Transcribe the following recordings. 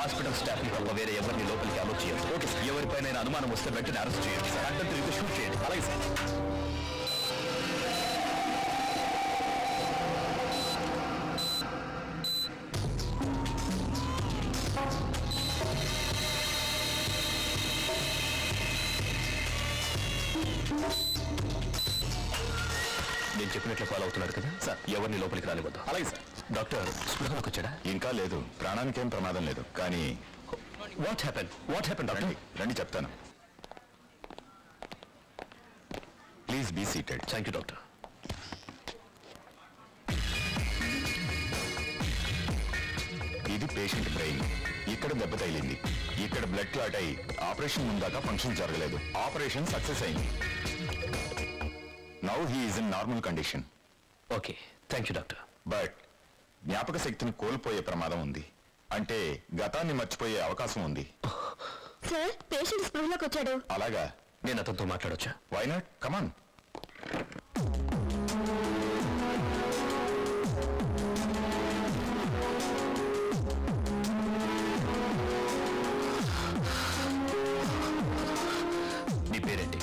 Hospital staff ని తప్ప వేరే ఎవరిని లోపలికి అలో చేయదు ఓకే సార్ ఎవరిపైన అనుమానం వస్తే వెంటనే అరెస్ట్ చేయండి సార్ అంటే తిరిగి షూట్ చేయండి అలాగే సార్ నేను చెప్పినట్లు ఫాలో అవుతున్నారు కదా సార్ ఎవరిని లోపలికి రానివద్దు అలాగే సార్ డాక్టర్ స్పృహలోకి వచ్చాడా ఇంకా లేదు ప్రాణానికేం ప్రమాదం లేదు కానీ what happen what happen doctor రండి రండి చెప్తాను please be seated thank you doctor ఇది పేషెంట్ బ్రెయిన్ ఇక్కడ దెబ్బ తగిలింది ఇక్కడ బ్లడ్ క్లాట్ అయి ఆపరేషన్ ముందాక ఫంక్షన్ జరగలేదు ఆపరేషన్ సక్సెస్ అయింది now he is in normal condition okay thank you doctor but జ్ఞాపక శక్తిని కోల్పోయే ప్రమాదం ఉంది అంటే గతాన్ని మర్చిపోయే అవకాశం ఉంది సార్ పేషెంట్ స్పృహలోకి వచ్చాడు అలాగా నేను అతనితో మాట్లాడొచ్చా వై నాట్ కమాన్ నీ పేరేంటి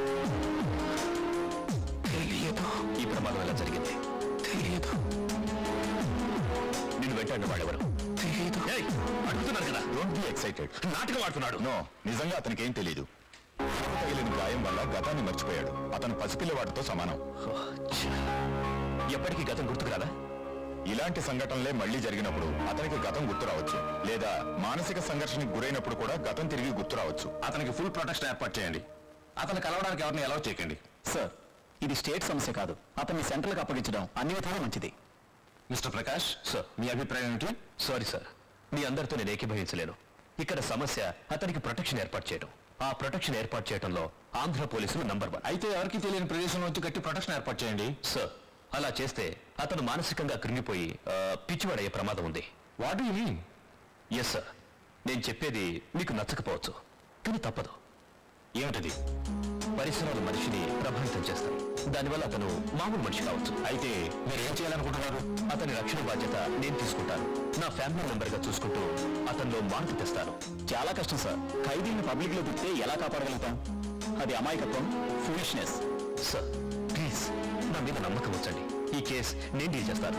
తెలియదు ఈ ప్రమాదం ఎలా జరిగింది తెలియదు నిన్ను వెంటాడిన వాడెవరు తెలియదు అడుగుతున్నారు కదా డోంట్ బి ఎక్సైటెడ్ నాటకం ఆడుతున్నాడు నో నిజంగా అతనికి ఏం తెలియదు తగిలిన గాయం వల్ల గతాన్ని మర్చిపోయాడు అతను పసిపిల్లవాడితో సమానం ఎప్పటికీ గతం గుర్తుకురాదా ఇలాంటి సంఘటనలే మళ్లీ జరిగినప్పుడు అతనికి గతం గుర్తు రావచ్చు లేదా మానసిక సంఘర్షణకు గురైనప్పుడు కూడా గతం తిరిగి గుర్తు రావచ్చు అతనికి ఫుల్ ప్రొటెక్షన్ ఏర్పాటు చేయండి అతను కలవడానికి ఎవరిని ఎలా చేయకండి సార్ ఇది స్టేట్ సమస్య కాదు అతన్ని సెంట్రల్కి అప్పగించడం అన్ని విధాలా మంచిది మిస్టర్ ప్రకాష్ సార్ మీ అభిప్రాయం ఏంటి సారీ సార్ మీ అందరితో నేను ఏకీభవించలేను ఇక్కడ సమస్య అతనికి ప్రొటెక్షన్ ఏర్పాటు చేయడం ఆ ప్రొటెక్షన్ ఏర్పాటు చేయడంలో ఆంధ్ర పోలీసులు నంబర్ వన్ అయితే ఎవరికి తెలియని ప్రదేశంలో వచ్చి గట్టి ప్రొటెక్షన్ ఏర్పాటు చేయండి సార్ అలా చేస్తే అతను మానసికంగా కృంగిపోయి ఆ, పిచ్చివాడయ్యే ప్రమాదం ఉంది what you mean yes sir నేను చెప్పేది మీకు నచ్చకపోవచ్చు కానీ తప్పదు ఏమిటది పరిసరాలు మనిషిని ప్రభావితం చేస్తాయి దానివల్ల అతను మామూలు మనిషి కావచ్చు అయితే మీరు ఏం చేయాలనుకుంటున్నారు అతని రక్షణ బాధ్యత నేను తీసుకుంటాను నా ఫ్యామిలీ మెంబర్ గా చూసుకుంటూ అతనిలో మార్పు తెస్తాను చాలా కష్టం సార్ ఖైదీని పబ్లిక్ లో తిప్పితే ఎలా కాపాడగలుగుతాం అది అమాయకత్వం ఫూలిష్నెస్ సార్ ప్లీజ్ నా మీద నమ్మకం వచ్చండి ఈ కేస్ నేను డీల్ చేస్తాను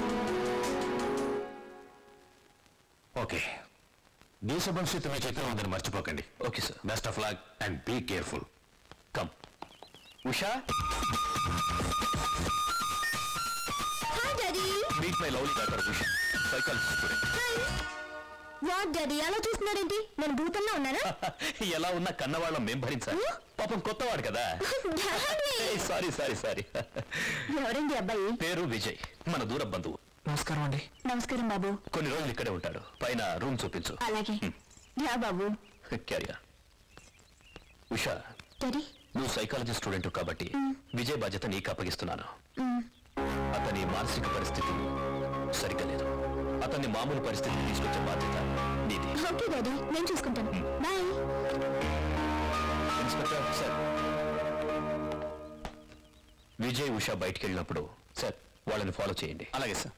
ఓకే దేశ భవిష్యత్తు మీ చేతిలో ఉందని మర్చిపోకండి okay sir best of luck and be careful come Usha hi daddy meet my lovely doctor Usha psychology student what daddy అలా చూస్తున్నాడేంటి నేను భూతంలో ఉన్నానా ఎలా ఉన్నా కన్నవాళ్ళం మేం భరించాలి పాపం కొత్తవాడు కదా డాడీ సారీ సారీ సారీ ఎవరండి అబ్బాయి పేరు విజయ్ మన దూర బంధువు నమస్కారం అండి నమస్కారం బాబు కొన్ని రోజులు ఇక్కడే ఉంటాడు పైన రూమ్ చూపించు అలాగే యా బాబు క్యారియర్ ఉషా డాడీ నువ్వు సైకాలజీ స్టూడెంట్ కాబట్టి విజయ్ బాధ్యత నీకు అప్పగిస్తున్నాను అతని మానసిక పరిస్థితి సరిగ్గా లేదు అతన్ని మామూలు పరిస్థితికి తీసుకొచ్చే బాధ్యత నీది ఓకే డాడీ నేను చూసుకుంటాను bye inspector sir Vijay Usha బయటికి వెళ్ళినప్పుడు సార్ వాళ్ళని ఫాలో చేయండి అలాగే సార్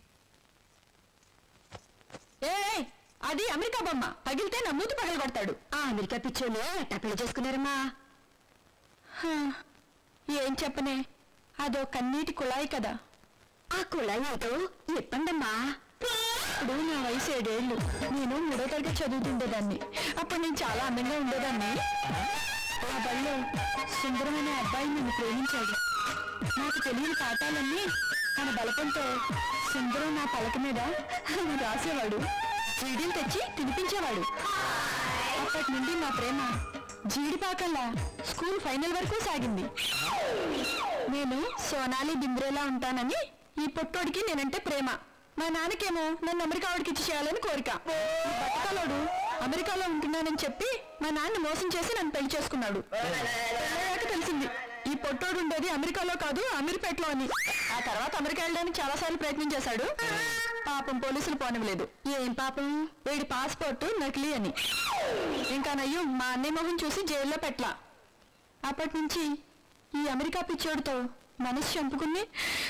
ఏ అది అమెరికా బొమ్మ పగిలితే నా మూతి పగలు కొడతాడు ఆ అమెరికా పిచ్చోళ్ళు ఎట్టా పెళ్లి చేసుకున్నారమ్మా హా, ఏం చెప్పనే అదో కన్నీటి కుళాయి కదా ఆ కుళాయి ఏదో చెప్పండమ్మా ఇప్పుడు నా వయసు ఏడేళ్ళు నేను మూడో తరగతి చదువుతుండేదాన్ని అప్పుడు నేను చాలా అందంగా ఉండేదాన్ని ఆ బడిలో సుందరమైన అబ్బాయి నన్ను ప్రేమించాడు నాకు తెలియని పాఠాలన్నీ తన బలపంతో సుందరం నా పలక మీద రాసేవాడు జీడీలు తెచ్చి తినిపించేవాడు అప్పటి నుండి నా ప్రేమ జీడిపాకల్లా స్కూల్ ఫైనల్ వరకు సాగింది నేను సోనాలి బింద్రేలా ఉంటానని ఈ పొట్టోడికి నేనంటే ప్రేమ మా నాన్నకేమో నన్ను అమెరికా వాడికి ఇచ్చి చేయాలని కోరిక ఈ బట్టకలోడు అమెరికాలో ఉంటున్నానని చెప్పి మా నాన్న మోసం చేసి నన్ను పెళ్లి చేసుకున్నాడు పెళ్ళయ్యాక తెలిసింది ఈ పొట్టోడు ఉండేది అమెరికాలో కాదు అమీర్పేటలో అని ఆ తర్వాత అమెరికా వెళ్ళడానికి చాలా సార్లు ప్రయత్నం చేశాడు పాపం పోలీసులు పోనివ్వలేదు ఏం పాపం వీడి పాస్పోర్ట్ నకిలీ అని ఇంకా నయ్యం మా అన్నయ్య మొహం చూసి జైల్లో పెట్టలా అప్పటి నుంచి ఈ అమెరికా పిచ్చోడితో మనసు చంపుకుని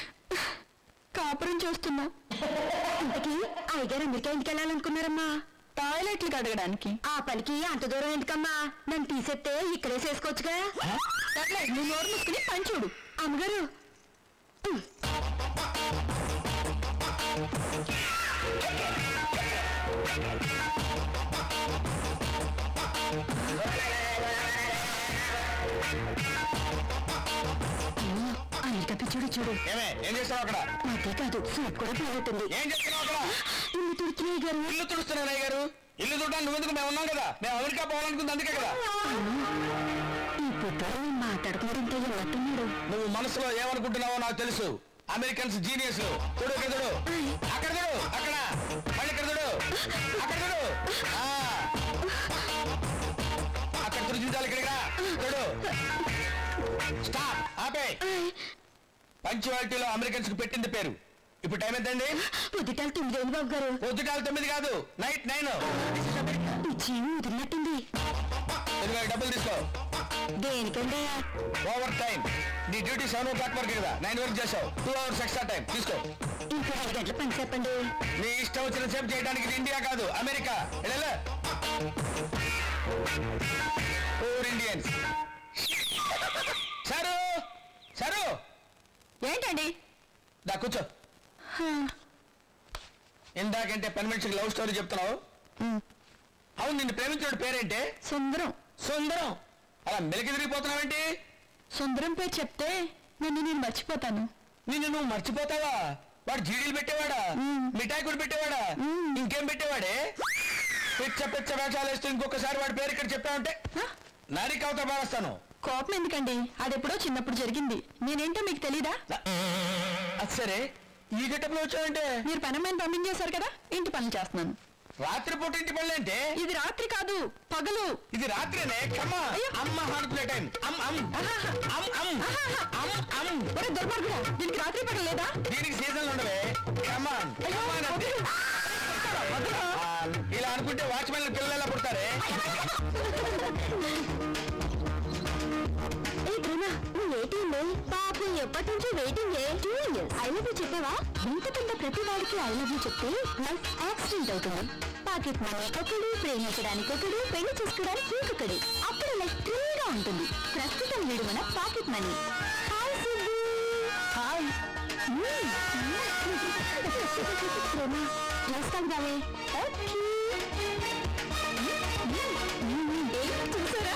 కాపురం చేస్తున్నా ఇంతకీ అయ్యగారు అమెరికా ఎందుకు వెళ్ళాలనుకున్నారమ్మా టాయిలెట్లు కడగడానికి ఆ పనికి అంత దూరం ఎందుకమ్మా నన్ను తీసేస్తే ఇక్కడే చేసుకోవచ్చుగా సర్లే నువ్వు నోరు మూసుకుని పని చూడు అమ్మగారు అమెరికా పిచ్చుడు చూడు ఏమే ఏం చేస్తావు అక్కడ నాకే కాదు సూట్ కూడా బాగుంటుంది ఏం చేస్తున్నావు అక్కడ ఇల్లు తుడుతున్నాయి గారు ఇల్లు తుడుస్తున్నావు నాయ్ గారు ఇల్లు తుడడానికి నువ్వెందుకు మేము ఉన్నాం కదా మేము అమెరికా పోవాలనుకుంది అందుకే కదా ఈ పుట్టాడు మాట్లాడుకుంటుంటే ఉన్నట్టున్నాడు నువ్వు మనసులో ఏమనుకుంటున్నావో నాకు తెలుసు అమెరికన్స్ జీనియస్ చూడు ఇక్కడ చూడు అక్కడ చూడు అక్కడ మళ్ళీ ఇక్కడ చూడు అక్కడ చూడు ఆ. అక్కడ తుడిచించాలి ఇక్కడికి రా చూడు స్టాప్ ఆపే పంచువాలిటీలో అమెరికన్స్ కు పెట్టింది పేరు ఇప్పుడు టైం ఎంతండి పొద్దుటాలు తొమ్మిది అయింది బాబు గారు పొద్దుటాలు తొమ్మిది కాదు నైట్ నైన్ పిచ్చి వదిలినట్టుంది ఇదిగో ఈ డబ్బులు తీసుకో దేనికండి ఓవర్ టైం నీ డ్యూటీ సెవెన్ ఓ క్లాక్ వరకు కదా నైన్ వరకు చేసావు టూ అవర్స్ ఎక్స్ట్రా టైం తీసుకో ఇంకా ఐదు గంటల పని చెప్పండి నీ ఇష్టం వచ్చిన సేపు చేయడానికి ఇది ఇండియా కాదు అమెరికా వెళ్ళలే ఓర్ ఇండియన్స్ సరు సరు ఏంటండి దా కూర్చో ఇందాకంటే పని మనిషికి లవ్ స్టోరీ చెప్తున్నావు అవును నిన్ను ప్రేమించిన పేరేంటే సుందరం సుందరం అలా మెలికి తిరిగిపోతున్నావేంటి సుందరం పేరు చెప్తే నన్ను నేను మర్చిపోతాను నిన్ను నువ్వు మర్చిపోతావా వాడు జీడీలు పెట్టేవాడా మిఠాయి కూడా పెట్టేవాడా ఇంకేం పెట్టేవాడే పిచ్చ పిచ్చ వేషాలు వేస్తూ ఇంకొకసారి వాడి పేరు ఇక్కడ చెప్పావంటే నరికి అవతల పారేస్తాను కోపం ఎందుకండి అదెప్పుడో చిన్నప్పుడు జరిగింది నేనేంటో మీకు తెలీదా అది సరే ఈ గెటప్లో వచ్చావంటే మీరు పని అమ్మాయిని పంపించేశారు కదా ఇంటి పనులు చేస్తున్నాను రాత్రి పూట ఇంటి పనులు అంటే ఇది రాత్రి కాదు పగలు ఇది రాత్రినే కమ్మ అమ్మ హాడుకునే టైం అమ్ అమ్ అమ్ అమ్ అమ్ అమ్ ఒరే దుర్మార్గుడా దీనికి రాత్రి పగలు లేదా దీనికి సీజన్లు ఉండవే కమాన్ కమాన్ అంటే ఆ, ఇలా అనుకుంటే వాచ్మెన్ పిల్లలు ఎలా పుడతారే ఏ ప్రేమ నువ్వు ఏటీంది పాపం ఎప్పటి నుంచి waiting two years I love you చెప్పావా ఇంత కింద ప్రతి వాడికి ఐ లవ్ యూ చెప్తే లైఫ్ యాక్సిడెంట్ అవుతుంది పాకెట్ మనీ ఒకడు ప్రేమించడానికి ఒకడు పెళ్లి చేసుకోవడానికి ఇంకొకడు అప్పుడు లైఫ్ థ్రిల్గా ఉంటుంది ప్రస్తుతం వీడు మన pocket money hi Subbu hi Prema dress తాగుదావే ఓకే చూసారా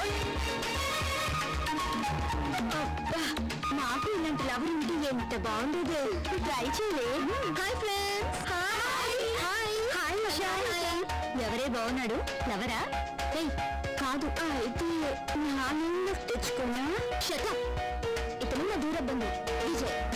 అబ్బా, నాకు ఇలాంటి లవర్ ఉంటే ఎంత బాగుండేది ట్రై చేయలే hi friends hi hi hi hi ఎవరే బాగున్నాడు లవరా ఏయ్ కాదు అయితే నాన్న తెచ్చుకున్నా షటప్ ఇతను నా దూర బంధు విజయ్